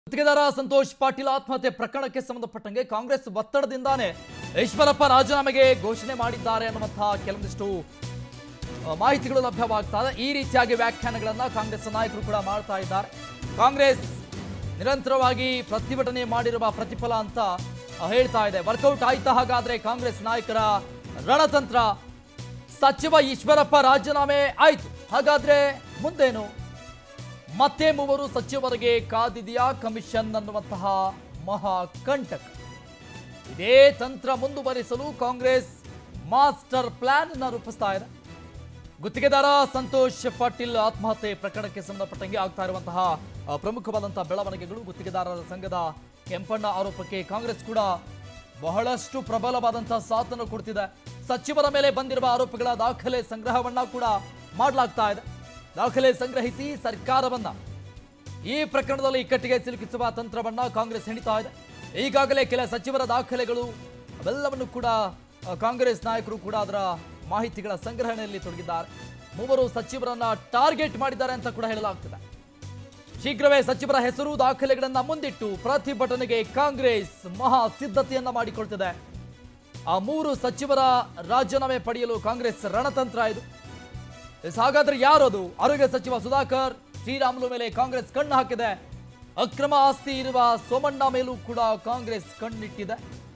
ಗುತ್ತಿಗೆದಾರ ಸಂತೋಷ್ ಪಾಟೀಲ್ ಆತ್ಮಹತ್ಯೆ ಪ್ರಕರಣಕ್ಕೆ ಸಂಬಂಧಪಟ್ಟಂಗೆ ಕಾಂಗ್ರೆಸ್ ಒತ್ತಡದಿಂದಾನೇ ಈಶ್ವರಪ್ಪ ರಾಜೀನಾಮೆಗೆ ಘೋಷಣೆ ಮಾಡಿದ್ದಾರೆ ಅನ್ನುವಂತಹ ಕೆಲವೊಂದಿಷ್ಟು ಆ, ಮಾಹಿತಿಗಳು ಲಭ್ಯವಾಗ್ತಾ ಇದೆ ಈ ರೀತಿಯಾಗಿ ವ್ಯಾಖ್ಯಾನಗಳನ್ನ ಕಾಂಗ್ರೆಸ್ ನಾಯಕರು ಕೂಡ ಮಾಡ್ತಾ ಇದ್ದಾರೆ ಕಾಂಗ್ರೆಸ್ ನಿರಂತರವಾಗಿ ಪ್ರತಿಭಟನೆ ಮಾಡಿರುವ ಪ್ರತಿಫಲ ಅಂತ ಆ, ಹೇಳ್ತಾ ಇದೆ ವರ್ಕೌಟ್ ಆಯ್ತಾ ಹಾಗಾದ್ರೆ ಕಾಂಗ್ರೆಸ್ ನಾಯಕರ ರಣತಂತ್ರ ಸಚಿವ ಈಶ್ವರಪ್ಪ ರಾಜೀನಾಮೆ ಆಯ್ತು ಹಾಗಾದ್ರೆ ಮುಂದೇನು ಮತ್ತೆ ಮೂವರು ಸಚಿವರಿಗೆ ಕಾದಿದೆಯಾ ಕಮಿಷನ್ ಅನ್ನುವಂತಹ ಮಹಾ ಕಂಟಕ ಇದೇ ತಂತ್ರ ಮುಂದುವರಿಸಲು ಕಾಂಗ್ರೆಸ್ ಮಾಸ್ಟರ್ ಪ್ಲಾನ್ ಅನ್ನ ರೂಪಿಸ್ತಾ ಇದೆ ಗುತ್ತಿಗೆದಾರ ಸಂತೋಷ್ ಪಾಟೀಲ್ ಆತ್ಮಹತ್ಯೆ ಪ್ರಕರಣಕ್ಕೆ ಸಂಬಂಧಪಟ್ಟಂಗೆ ಆಗ್ತಾ ಇರುವಂತಹ ಆ, ಪ್ರಮುಖವಾದಂತಹ ಬೆಳವಣಿಗೆಗಳು ಗುತ್ತಿಗೆದಾರರ ಸಂಘದ ಕೆಂಪಣ್ಣ ಆರೋಪಕ್ಕೆ ಕಾಂಗ್ರೆಸ್ ಕೂಡ ಬಹಳಷ್ಟು ಪ್ರಬಲವಾದಂತಹ ಸಾಥನ್ನು ಕೊಡ್ತಿದೆ ಸಚಿವರ ಮೇಲೆ ಬಂದಿರುವ ಆರೋಪಗಳ ದಾಖಲೆ ಸಂಗ್ರಹವನ್ನ ಕೂಡ ಮಾಡಲಾಗ್ತಾ ಇದೆ ದಾಖಲೆ ಸಂಗ್ರಹಿಸಿ ಸರ್ಕಾರವನ್ನ ಈ ಪ್ರಕರಣದಲ್ಲಿ ಇಕ್ಕಟ್ಟಿಗೆ ಸಿಲುಕಿಸುವ ತಂತ್ರವನ್ನ ಕಾಂಗ್ರೆಸ್ ಹೆಣಿತಾ ಇದೆ ಈಗಾಗಲೇ ಕೆಲ ಸಚಿವರ ದಾಖಲೆಗಳು ಅವೆಲ್ಲವನ್ನು ಕೂಡ ಆ, ಕಾಂಗ್ರೆಸ್ ನಾಯಕರು ಕೂಡ ಅದರ ಮಾಹಿತಿಗಳ ಸಂಗ್ರಹಣೆಯಲ್ಲಿ ತೊಡಗಿದ್ದಾರೆ ಮೂವರು ಸಚಿವರನ್ನ ಟಾರ್ಗೆಟ್ ಮಾಡಿದ್ದಾರೆ ಅಂತ ಕೂಡ ಹೇಳಲಾಗ್ತಿದೆ ಶೀಘ್ರವೇ ಸಚಿವರ ಹೆಸರು ದಾಖಲೆಗಳನ್ನ ಮುಂದಿಟ್ಟು ಪ್ರತಿಭಟನೆಗೆ ಕಾಂಗ್ರೆಸ್ ಮಹಾ ಸಿದ್ಧತೆಯನ್ನ ಮಾಡಿಕೊಳ್ತಿದೆ ಆ ಮೂರು ಸಚಿವರ ರಾಜೀನಾಮೆ ಪಡೆಯಲು ಕಾಂಗ್ರೆಸ್ ರಣತಂತ್ರ ಇದು ಎಸ್, ಹಾಗಾದ್ರೆ ಯಾರದು ಆರೋಗ್ಯ ಸಚಿವ ಸುಧಾಕರ್ ಶ್ರೀರಾಮುಲು ಮೇಲೆ ಕಾಂಗ್ರೆಸ್ ಕಣ್ಣು ಹಾಕಿದೆ ಅಕ್ರಮ ಆಸ್ತಿ ಇರುವ ಸೋಮಣ್ಣ ಮೇಲೂ ಕೂಡ ಕಾಂಗ್ರೆಸ್ ಕಣ್ಣಿಟ್ಟಿದೆ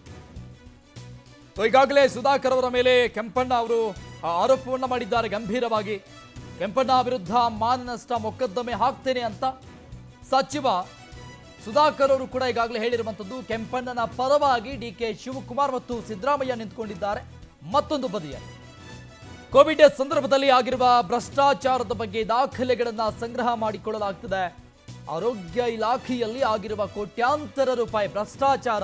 ಸೊ ಈಗಾಗಲೇ ಸುಧಾಕರ್ ಅವರ ಮೇಲೆ ಕೆಂಪಣ್ಣ ಅವರು ಆ ಆರೋಪವನ್ನ ಮಾಡಿದ್ದಾರೆ ಗಂಭೀರವಾಗಿ ಕೆಂಪಣ್ಣ ವಿರುದ್ಧ ಮಾನನಷ್ಟ ಮೊಕದ್ದಮೆ ಹಾಕ್ತೇನೆ ಅಂತ ಸಚಿವ ಸುಧಾಕರ್ ಅವರು ಕೂಡ ಈಗಾಗಲೇ ಹೇಳಿರುವಂಥದ್ದು ಕೆಂಪಣ್ಣನ ಪರವಾಗಿ ಡಿ ಕೆ ಶಿವಕುಮಾರ್ ಮತ್ತು ಸಿದ್ದರಾಮಯ್ಯ ನಿಂತುಕೊಂಡಿದ್ದಾರೆ ಮತ್ತೊಂದು ಬದಿಯಲ್ಲಿ ಕೋವಿಡ್ ಸಂದರ್ಭದಲ್ಲಿ ಆಗಿರುವ ಭ್ರಷ್ಟಾಚಾರದ ಬಗ್ಗೆ ದಾಖಲೆಗಳನ್ನ ಸಂಗ್ರಹ ಮಾಡಿಕೊಳ್ಳಲಾಗ್ತದೆ ಆರೋಗ್ಯ ಇಲಾಖೆಯಲ್ಲಿ ಆಗಿರುವ ಕೋಟ್ಯಾಂತರ ರೂಪಾಯಿ ಭ್ರಷ್ಟಾಚಾರ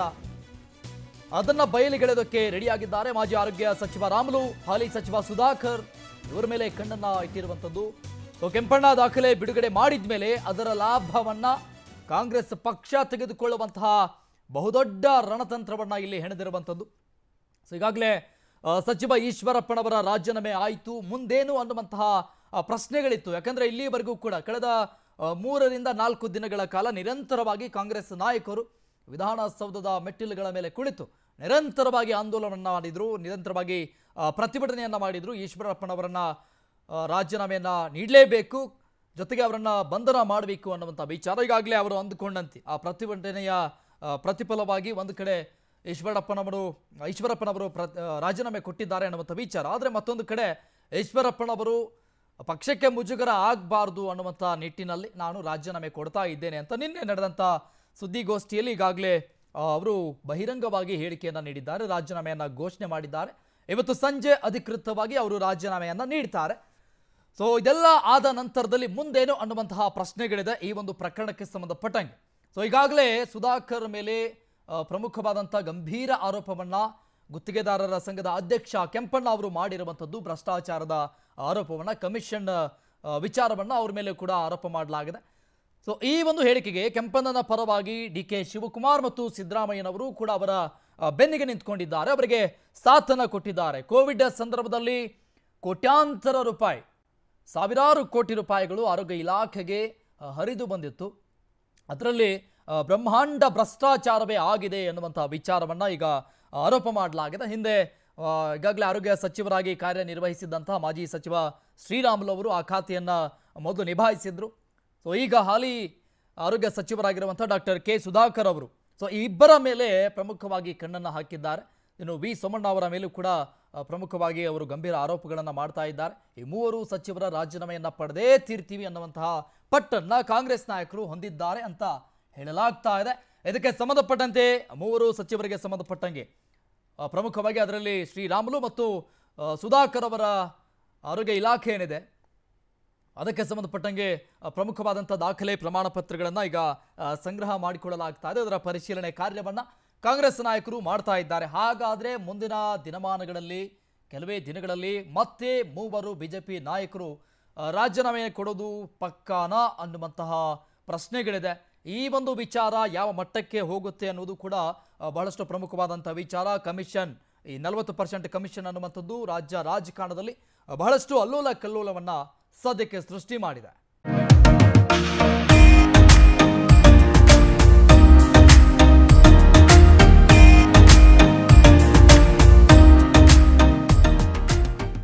ಅದನ್ನ ಬಯಲಿಗೆಳೆಯೋದಕ್ಕೆ ರೆಡಿಯಾಗಿದ್ದಾರೆ ಮಾಜಿ ಆರೋಗ್ಯ ಸಚಿವ ರಾಮುಲು ಹಾಲಿ ಸಚಿವ ಸುಧಾಕರ್ ಇವರ ಮೇಲೆ ಕಣ್ಣನ್ನ ಇಟ್ಟಿರುವಂಥದ್ದು ಸೊ ಕೆಂಪಣ್ಣ ದಾಖಲೆ ಬಿಡುಗಡೆ ಮಾಡಿದ ಮೇಲೆ ಅದರ ಲಾಭವನ್ನ ಕಾಂಗ್ರೆಸ್ ಪಕ್ಷ ತೆಗೆದುಕೊಳ್ಳುವಂತಹ ಬಹುದೊಡ್ಡ ರಣತಂತ್ರವನ್ನ ಇಲ್ಲಿ ಹೆಣೆದಿರುವಂಥದ್ದು ಸೊ ಈಗಾಗಲೇ ಆ, ಸಚಿವ ಈಶ್ವರಪ್ಪನವರ ರಾಜೀನಾಮೆ ಆಯಿತು ಮುಂದೇನು ಅನ್ನುವಂತಹ ಆ, ಪ್ರಶ್ನೆಗಳಿತ್ತು ಯಾಕಂದ್ರೆ ಇಲ್ಲಿವರೆಗೂ ಕೂಡ ಕಳೆದ ಆ, ಮೂರರಿಂದ ನಾಲ್ಕು ದಿನಗಳ ಕಾಲ ನಿರಂತರವಾಗಿ ಕಾಂಗ್ರೆಸ್ ನಾಯಕರು ವಿಧಾನಸೌಧದ ಮೆಟ್ಟಿಲುಗಳ ಮೇಲೆ ಕುಳಿತು ನಿರಂತರವಾಗಿ ಆಂದೋಲನವನ್ನ ಮಾಡಿದ್ರು ನಿರಂತರವಾಗಿ ಆ, ಪ್ರತಿಭಟನೆಯನ್ನ ಮಾಡಿದ್ರು ಈಶ್ವರಪ್ಪನವರನ್ನ ಆ, ರಾಜೀನಾಮೆಯನ್ನ ನೀಡಲೇಬೇಕು ಜೊತೆಗೆ ಅವರನ್ನ ಬಂಧನ ಮಾಡಬೇಕು ಅನ್ನುವಂಥ ವಿಚಾರ ಈಗಾಗಲೇ ಅವರು ಅಂದುಕೊಂಡಂತೆ ಆ ಪ್ರತಿಭಟನೆಯ ಆ, ಪ್ರತಿಫಲವಾಗಿ ಒಂದು ಕಡೆ ಈಶ್ವರಪ್ಪನವರು ಈಶ್ವರಪ್ಪನವರು ಪ್ರ ಆ, ರಾಜೀನಾಮೆ ಕೊಟ್ಟಿದ್ದಾರೆ ಅನ್ನುವಂಥ ವಿಚಾರ ಆದರೆ ಮತ್ತೊಂದು ಕಡೆ ಈಶ್ವರಪ್ಪನವರು ಪಕ್ಷಕ್ಕೆ ಮುಜುಗರ ಆಗಬಾರ್ದು ಅನ್ನುವಂಥ ನಿಟ್ಟಿನಲ್ಲಿ ನಾನು ರಾಜೀನಾಮೆ ಕೊಡ್ತಾ ಇದ್ದೇನೆ ಅಂತ ನಿನ್ನೆ ನಡೆದಂಥ ಸುದ್ದಿಗೋಷ್ಠಿಯಲ್ಲಿ ಈಗಾಗಲೇ ಆ, ಅವರು ಬಹಿರಂಗವಾಗಿ ಹೇಳಿಕೆಯನ್ನು ನೀಡಿದ್ದಾರೆ ರಾಜೀನಾಮೆಯನ್ನು ಘೋಷಣೆ ಮಾಡಿದ್ದಾರೆ ಇವತ್ತು ಸಂಜೆ ಅಧಿಕೃತವಾಗಿ ಅವರು ರಾಜೀನಾಮೆಯನ್ನು ನೀಡ್ತಾರೆ ಸೊ ಇದೆಲ್ಲ ಆದ ನಂತರದಲ್ಲಿ ಮುಂದೇನು ಅನ್ನುವಂತಹ ಪ್ರಶ್ನೆಗಳಿದೆ ಈ ಒಂದು ಪ್ರಕರಣಕ್ಕೆ ಸಂಬಂಧಪಟ್ಟಂಗೆ ಸೊ ಈಗಾಗಲೇ ಸುಧಾಕರ್ ಮೇಲೆ ಆ, ಪ್ರಮುಖವಾದಂಥ ಗಂಭೀರ ಆರೋಪವನ್ನ ಗುತ್ತಿಗೆದಾರರ ಸಂಘದ ಅಧ್ಯಕ್ಷ ಕೆಂಪಣ್ಣ ಅವರು ಮಾಡಿರುವಂಥದ್ದು ಭ್ರಷ್ಟಾಚಾರದ ಆರೋಪವನ್ನ ಕಮಿಷನ್ ಆ, ವಿಚಾರವನ್ನ ಅವ್ರ ಮೇಲೆ ಕೂಡ ಆರೋಪ ಮಾಡಲಾಗಿದೆ ಸೊ ಈ ಒಂದು ಹೇಳಿಕೆಗೆ ಕೆಂಪಣ್ಣನ ಪರವಾಗಿ ಡಿ ಕೆ ಶಿವಕುಮಾರ್ ಮತ್ತು ಸಿದ್ದರಾಮಯ್ಯನವರು ಕೂಡ ಅವರ ಆ, ಬೆನ್ನಿಗೆ ನಿಂತ್ಕೊಂಡಿದ್ದಾರೆ ಅವರಿಗೆ ಸಾಥನ್ನ ಕೊಟ್ಟಿದ್ದಾರೆ ಕೋವಿಡ್ ಸಂದರ್ಭದಲ್ಲಿ ಕೋಟ್ಯಾಂತರ ರೂಪಾಯಿ ಸಾವಿರಾರು ಕೋಟಿ ರೂಪಾಯಿಗಳು ಆರೋಗ್ಯ ಇಲಾಖೆಗೆ ಆ, ಹರಿದು ಬಂದಿತ್ತು ಅದರಲ್ಲಿ ಆ, ಬ್ರಹ್ಮಾಂಡ ಭ್ರಷ್ಟಾಚಾರವೇ ಆಗಿದೆ ಎನ್ನುವಂಥ ವಿಚಾರವನ್ನ ಈಗ ಆರೋಪ ಮಾಡಲಾಗಿದೆ ಹಿಂದೆ ಆ, ಈಗಾಗಲೇ ಆರೋಗ್ಯ ಸಚಿವರಾಗಿ ಕಾರ್ಯನಿರ್ವಹಿಸಿದ್ದಂತಹ ಮಾಜಿ ಸಚಿವ ಶ್ರೀರಾಮುಲು ಅವರು ಆ ಖಾತೆಯನ್ನ ಮೊದಲು ನಿಭಾಯಿಸಿದ್ರು ಸೊ ಈಗ ಹಾಲಿ ಆರೋಗ್ಯ ಸಚಿವರಾಗಿರುವಂಥ ಡಾಕ್ಟರ್ ಕೆ ಸುಧಾಕರ್ ಅವರು ಸೊ ಈ ಇಬ್ಬರ ಮೇಲೆ ಪ್ರಮುಖವಾಗಿ ಕಣ್ಣನ್ನು ಹಾಕಿದ್ದಾರೆ ಇನ್ನು ವಿ ಸೋಮಣ್ಣ ಅವರ ಮೇಲೂ ಕೂಡ ಆ, ಪ್ರಮುಖವಾಗಿ ಅವರು ಗಂಭೀರ ಆರೋಪಗಳನ್ನು ಮಾಡ್ತಾ ಇದ್ದಾರೆ ಈ ಮೂವರು ಸಚಿವರ ರಾಜೀನಾಮೆಯನ್ನ ಪಡೆದೇ ತೀರ್ತೀವಿ ಅನ್ನುವಂತಹ ಪಟ್ಟನ್ನ ಕಾಂಗ್ರೆಸ್ ನಾಯಕರು ಹೊಂದಿದ್ದಾರೆ ಅಂತ ಹೇಳಲಾಗ್ತಾ ಇದೆ ಇದಕ್ಕೆ ಸಂಬಂಧಪಟ್ಟಂತೆ ಮೂವರು ಸಚಿವರಿಗೆ ಸಂಬಂಧಪಟ್ಟಂಗೆ ಆ, ಪ್ರಮುಖವಾಗಿ ಅದರಲ್ಲಿ ಶ್ರೀರಾಮುಲು ಮತ್ತು ಆ, ಸುಧಾಕರ್ ಅವರ ಆರೋಗ್ಯ ಇಲಾಖೆ ಏನಿದೆ ಅದಕ್ಕೆ ಸಂಬಂಧಪಟ್ಟಂಗೆ ಆ, ಪ್ರಮುಖವಾದಂಥ ದಾಖಲೆ ಪ್ರಮಾಣ ಪತ್ರಗಳನ್ನು ಈಗ ಆ, ಸಂಗ್ರಹ ಮಾಡಿಕೊಳ್ಳಲಾಗ್ತಾ ಇದೆ ಅದರ ಪರಿಶೀಲನೆ ಕಾರ್ಯವನ್ನ ಕಾಂಗ್ರೆಸ್ ನಾಯಕರು ಮಾಡ್ತಾ ಇದ್ದಾರೆ ಹಾಗಾದ್ರೆ ಮುಂದಿನ ದಿನಮಾನಗಳಲ್ಲಿ ಕೆಲವೇ ದಿನಗಳಲ್ಲಿ ಮತ್ತೆ ಮೂವರು ಬಿಜೆಪಿ ನಾಯಕರು ಆ, ರಾಜೀನಾಮೆ ಕೊಡೋದು ಪಕ್ಕಾನ ಅನ್ನುವಂತಹ ಪ್ರಶ್ನೆಗಳಿದೆ ಈ ಒಂದು ವಿಚಾರ ಯಾವ ಮಟ್ಟಕ್ಕೆ ಹೋಗುತ್ತೆ ಅನ್ನೋದು ಕೂಡ ಆ, ಬಹಳಷ್ಟು ಪ್ರಮುಖವಾದಂಥ ವಿಚಾರ ಕಮಿಷನ್ ಈ ನಲವತ್ತು ಪರ್ಸೆಂಟ್ ಕಮಿಷನ್ ಅನ್ನುವಂಥದ್ದು ರಾಜ್ಯ ರಾಜಕಾರಣದಲ್ಲಿ ಬಹಳಷ್ಟು ಅಲ್ಲೋಲ ಕಲ್ಲೋಲವನ್ನ ಸದ್ಯಕ್ಕೆ ಸೃಷ್ಟಿ ಮಾಡಿದೆ